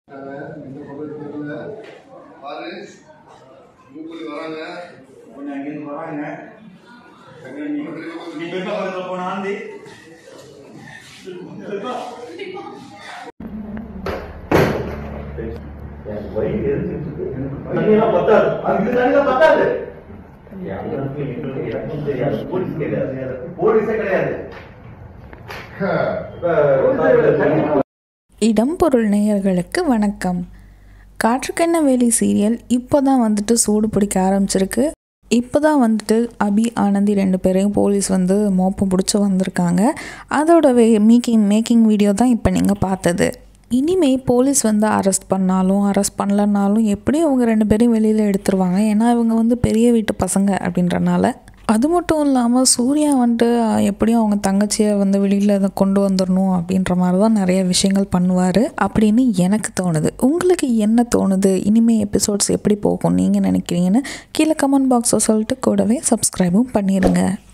இந்த பக்கம் தெரியல பாரு மூக்குடி வராங்க கொஞ்சம் அங்கிருந்து வராங்க நீ நீ பெருக்கா பக்கத்தில் போன ஆந்தி எனக்கு வயிறு எரிஞ்சிட்டு இருக்கு. எனக்கு தண்ணியெல்லாம் பத்தாது. அந்த தண்ணியெல்லாம் பத்தாது. யாருக்கும் எங்களுக்கு எனக்கும் தெரியாது. போலீஸ் கிடையாது. போலீஸே கிடையாது. இப்ப தண்ணி இடம் பொருள் நேயர்களுக்கு வணக்கம் காற்றுக்கென்ன வேலி சீரியல் இப்போ தான் வந்துட்டு சூடு பிடிக்க ஆரம்பிச்சிருக்கு இப்போ தான் வந்துட்டு அபி ஆனந்தி ரெண்டு பேரையும் போலீஸ் வந்து மோப்பம் பிடிச்சி வந்திருக்காங்க அதோட வே மேக்கிங் மேக்கிங் வீடியோ தான் இப்போ நீங்கள் பார்த்தது இனிமே போலீஸ் வந்து அரெஸ்ட் பண்ணாலும் அரெஸ்ட் பண்ணலனாலும் எப்படியும் அவங்க ரெண்டு பேரையும் வெளியில் எடுத்துருவாங்க ஏன்னா இவங்க வந்து பெரிய வீட்டு பசங்க அப்படின்றனால அது மட்டும் இல்லாமல் சூர்யா வந்துட்டு அஹ், எப்படியும் அவங்க தங்கச்சியை வந்து வெளியில் அதை கொண்டு வந்துடணும் அப்படின்ற மாதிரி தான் நிறைய விஷயங்கள் பண்ணுவார் அப்படின்னு எனக்கு தோணுது உங்களுக்கு என்ன தோணுது இனிமேல் எபிசோட்ஸ் எப்படி போகும் நீங்கள் நினைக்கிறீங்கன்னு கீழே கமெண்ட் பாக்ஸை சொல்லிட்டு கூடவே சப்ஸ்கிரைபும் பண்ணிடுங்க